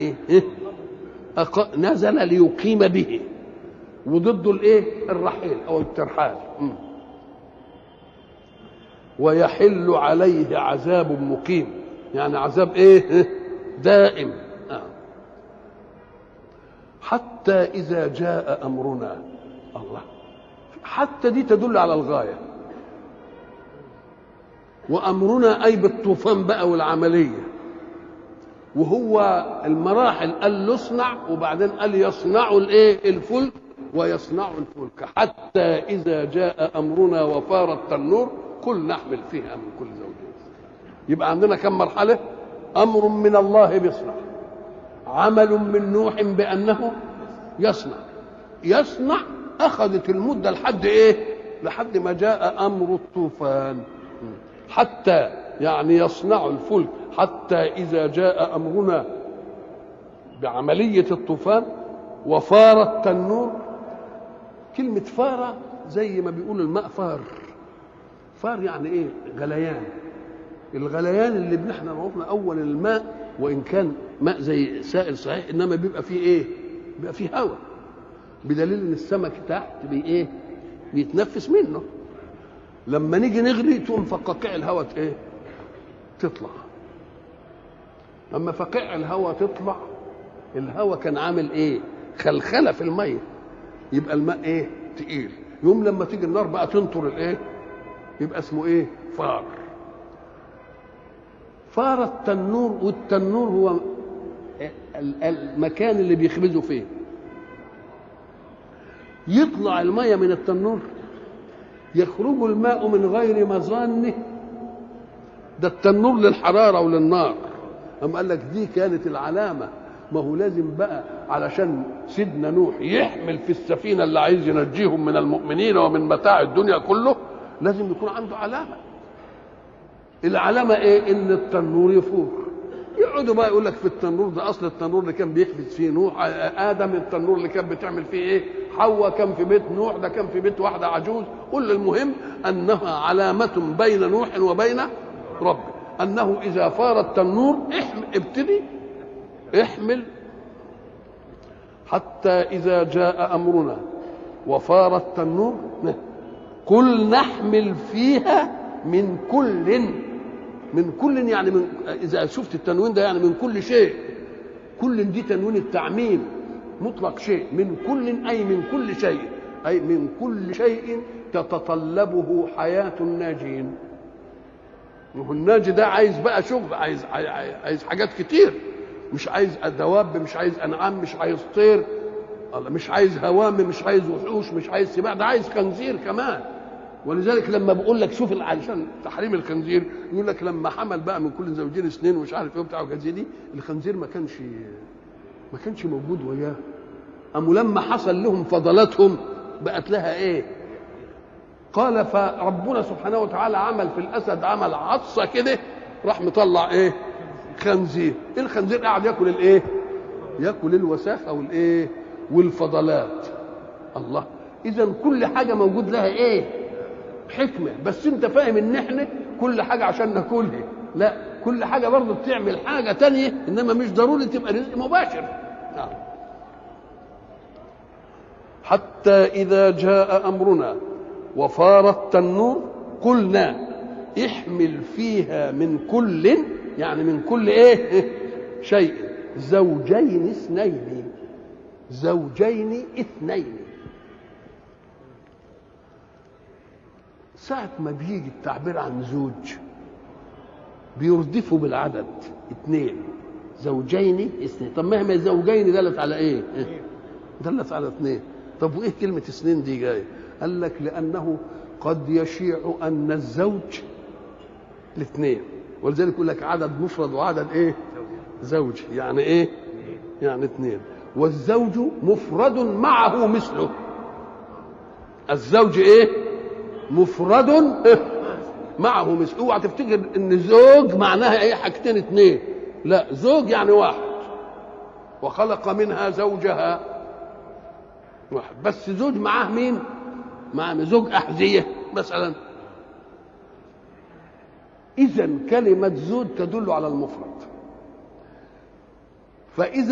إيه؟ إيه؟ أق... نزل ليقيم به وضده الايه الرحيل او الترحال م. ويحل عليه عذاب مقيم يعني عذاب ايه دائم آه. حتى اذا جاء امرنا الله حتى دي تدل على الغايه وامرنا اي بالطوفان بقى والعمليه وهو المراحل قال له اصنع وبعدين قال يصنعوا الايه الفلك ويصنعوا الفلك حتى اذا جاء امرنا وفار التنور قل نحمل فيها من كل زوجين يبقى عندنا كم مرحله امر من الله بيصنع عمل من نوح بانه يصنع يصنع اخذت المده لحد ايه لحد ما جاء امر الطوفان حتى يعني يصنع الفلك حتى إذا جاء أمرنا بعملية الطوفان وفار التنور كلمة فار زي ما بيقول الماء فار فار يعني ايه غليان الغليان اللي احنا عرفنا اول الماء وان كان ماء زي سائل صحيح انما بيبقى فيه ايه بيبقى فيه هواء بدليل ان السمك تحت بي ايه بيتنفس منه لما نيجي نغلي تقوم فقاقيع الهواء ايه تطلع اما فقاع الهواء تطلع الهواء كان عامل ايه خلخله في الميه يبقى الماء ايه تقيل يوم لما تيجي النار بقى تنطر الايه يبقى اسمه ايه فار فار التنور والتنور هو المكان اللي بيخبزوا فيه يطلع الميه من التنور يخرج الماء من غير مظانه ده التنور للحراره وللنار أم قال لك دي كانت العلامة ما هو لازم بقى علشان سيدنا نوح يحمل في السفينة اللي عايز ينجيهم من المؤمنين ومن متاع الدنيا كله لازم يكون عنده علامة العلامة ايه ان التنور يفور يقعدوا بقى يقول لك في التنور ده اصل التنور اللي كان بيخبز فيه نوح ادم التنور اللي كان بتعمل فيه ايه حواء كان في بيت نوح ده كان في بيت واحده عجوز كل المهم انها علامه بين نوح وبين ربه انه اذا فار التنور احمل ابتدي احمل حتى اذا جاء امرنا وفار التنور قل نحمل فيها من كل من كل يعني من اذا شفت التنوين ده يعني من كل شيء كل دي تنوين التعميم مطلق شيء من كل اي من كل شيء اي من كل شيء تتطلبه حياه الناجين وهو الناجي ده عايز بقى شغل عايز عايز حاجات كتير مش عايز دواب مش عايز انعام مش عايز طير مش عايز هوام مش عايز وحوش مش عايز سباع ده عايز خنزير كمان ولذلك لما بقول لك شوف علشان تحريم الخنزير يقول لك لما حمل بقى من كل زوجين اثنين ومش عارف ايه وبتاع وكذا دي الخنزير ما كانش ما كانش موجود وياه قاموا لما حصل لهم فضلاتهم بقت لها ايه قال فربنا سبحانه وتعالى عمل في الاسد عمل عطسه كده راح مطلع ايه خنزير الخنزير قاعد ياكل الايه ياكل الوساخه والايه والفضلات الله اذا كل حاجه موجود لها ايه حكمه بس انت فاهم ان احنا كل حاجه عشان ناكلها لا كل حاجه برضه بتعمل حاجه تانية انما مش ضروري تبقى رزق مباشر نعم حتى اذا جاء امرنا وفار التنور قلنا احمل فيها من كل يعني من كل ايه شيء زوجين اثنين زوجين اثنين ساعة ما بيجي التعبير عن زوج بيردفوا بالعدد اثنين زوجين اثنين طب ما هي زوجين دلت على ايه؟ دلت على اثنين طب وايه كلمة اثنين دي جاية؟ قال لك لأنه قد يشيع أن الزوج الاثنين ولذلك يقول لك عدد مفرد وعدد ايه؟ زوج يعني ايه؟ يعني اثنين والزوج مفرد معه مثله الزوج ايه؟ مفرد معه مثل اوعى تفتكر ان زوج معناها ايه حاجتين اثنين لا زوج يعني واحد وخلق منها زوجها واحد بس زوج معاه مين مع زوج احذيه مثلا اذا كلمه زوج تدل على المفرد فاذا